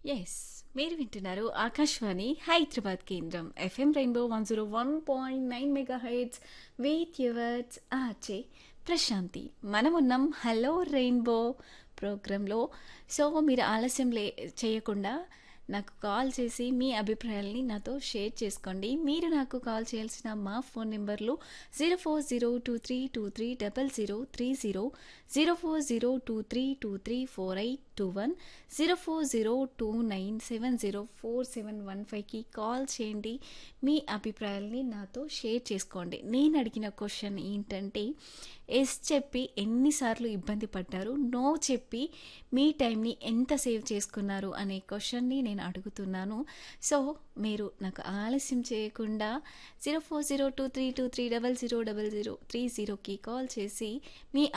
yes మీరు వింటున్నారు ఆకాశవాణి హైదరాబాద్ కేంద్రం FM rainbow one zero one point nine mega heights with yours ఆచే ప్రశాంతి మనమున్నాం హలో రెయిన్బో ప్రోగ్రాంలో సో మీరు ఆలస్యం లే చేయకుండా నాకు కాల్ చేసి మీ అభిప్రాయాల్ని నాతో షేర్ చేసుకోండి మీరు నాకు కాల్ చేయాల్సిన మా ఫోన్ నెంబర్లు zero four zero two three two three double zero three zero zero four zero two three two three four eight two one zero four zero two nine seven zero four seven one ఫైవ్కి call చేయండి మీ అభిప్రాయాల్ని నాతో share చేసుకోండి నేను అడిగిన question ఏంటంటే yes చెప్పి ఎన్నిసార్లు ఇబ్బంది పడ్డారు నో చెప్పి మీ టైంని ఎంత సేవ్ చేసుకున్నారు అనే క్వశ్చన్ని నేను అడుగుతున్నాను సో మీరు నాకు ఆలస్యం చేయకుండా zero four zero two three two three double zero double zero three జీరోకి కాల్ చేసి మీ